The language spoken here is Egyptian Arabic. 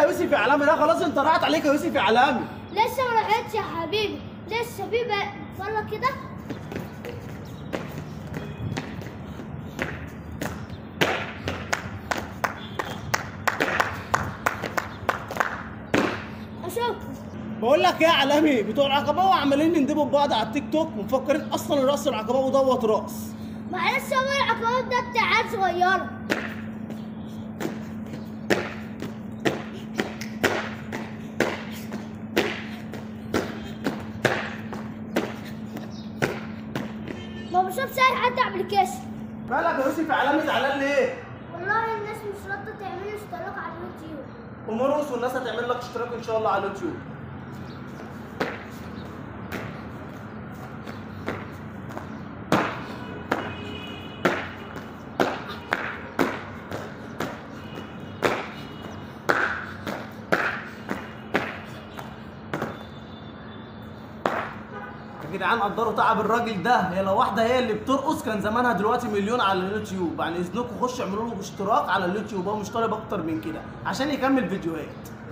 يوسف يا علامي لا خلاص انت راحت عليك يا يوسف يا علامي لسه ما راحتش يا حبيبي لسه في بقى اتفرج كده اشوف بقول لك ايه يا علامي بتوع العقباوي عمالين يندبوا ببعض على التيك توك ومفكرين اصلا الراس العقباوي دوت راس معلش هو العقبات ده بتاع عيال صغيره ما بشوفش اي حد ابلكيشن مالك يا يوسف يا علامي زعلان ليه؟ والله الناس مش راضيه تعمل اشتراك على اليوتيوب ومرقص والناس هتعمل لك اشتراك ان شاء الله على اليوتيوب يا جدعان قدروا تعب الراجل ده هي لو واحده هي اللي بترقص كان زمانها دلوقتي مليون على اليوتيوب يعني اذنكم خشوا اعملوا له اشتراك على اليوتيوب هو مش طالب اكتر من كده عشان يكمل فيديوهات